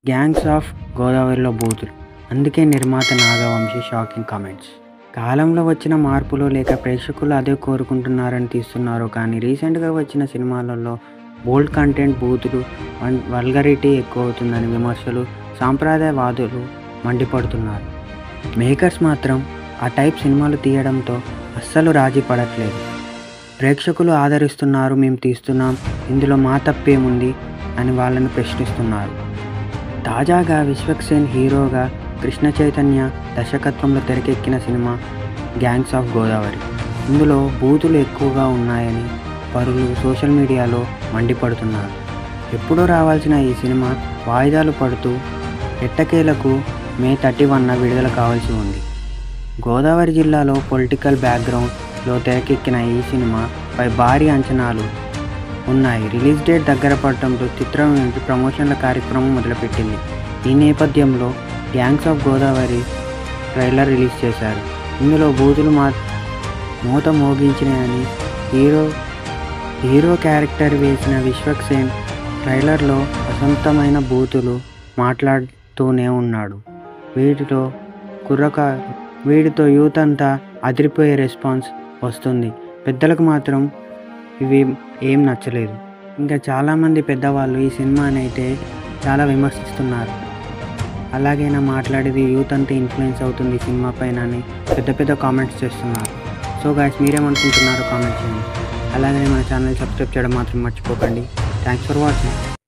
gangs of గోదావరిలో బూతులు అందుకే నిర్మాత నాగవంశీ షాకింగ్ కామెంట్స్ కాలంలో వచ్చిన మార్పులు లేక ప్రేక్షకులు అదే కోరుకుంటున్నారని తీస్తున్నారు కానీ రీసెంట్గా వచ్చిన సినిమాలలో బోల్డ్ కంటెంట్ బూతులు వన్ వల్గరిటీ ఎక్కువ అవుతుందని విమర్శలు సాంప్రదాయవాదులు మండిపడుతున్నారు మేకర్స్ మాత్రం ఆ టైప్ సినిమాలు తీయడంతో అస్సలు రాజీ పడట్లేదు ప్రేక్షకులు ఆదరిస్తున్నారు మేము తీస్తున్నాం ఇందులో మా తప్పేముంది అని వాళ్ళని ప్రశ్నిస్తున్నారు తాజాగా విశ్వక్సేన్ హీరోగా కృష్ణ చైతన్య దర్శకత్వంలో తెరకెక్కిన సినిమా గ్యాంగ్స్ ఆఫ్ గోదావరి ఇందులో బూతులు ఎక్కువగా ఉన్నాయని పరులు సోషల్ మీడియాలో మండిపడుతున్నారు ఎప్పుడో రావాల్సిన ఈ సినిమా వాయిదాలు పడుతూ ఎట్టకేలకు మే థర్టీ వన్న విడుదల కావాల్సి ఉంది గోదావరి జిల్లాలో పొలిటికల్ బ్యాక్గ్రౌండ్లో తెరకెక్కిన ఈ సినిమాపై భారీ అంచనాలు ఉన్నాయి రిలీజ్ డేట్ దగ్గర పడటంతో చిత్రం నుంచి ప్రమోషన్ల కార్యక్రమం మొదలుపెట్టింది ఈ నేపథ్యంలో Gangs of Godavari trailer release చేశారు ఇందులో బూతులు మా మూత మోగించినాయని హీరో హీరో క్యారెక్టర్ వేసిన విశ్వక్సేన్ ట్రైలర్లో అసంతమైన బూతులు మాట్లాడుతూనే ఉన్నాడు వీటితో కుర్రకా వీటితో యూత్ అంతా అదిరిపోయే రెస్పాన్స్ వస్తుంది పెద్దలకు మాత్రం ఇవి ఏం నచ్చలేదు ఇంకా చాలామంది పెద్దవాళ్ళు ఈ సినిమాని అయితే చాలా విమర్శిస్తున్నారు అలాగే నా మాట్లాడేది యూత్ అంతా ఇన్ఫ్లుయెన్స్ అవుతుంది ఈ సినిమా పైన అని పెద్ద పెద్ద కామెంట్స్ చేస్తున్నారు సో గాయస్ మీరేమనుకుంటున్నారో కామెంట్ చేయండి అలాగే మన ఛానల్ సబ్స్క్రైబ్ చేయడం మాత్రం మర్చిపోకండి థ్యాంక్స్ ఫర్ వాచింగ్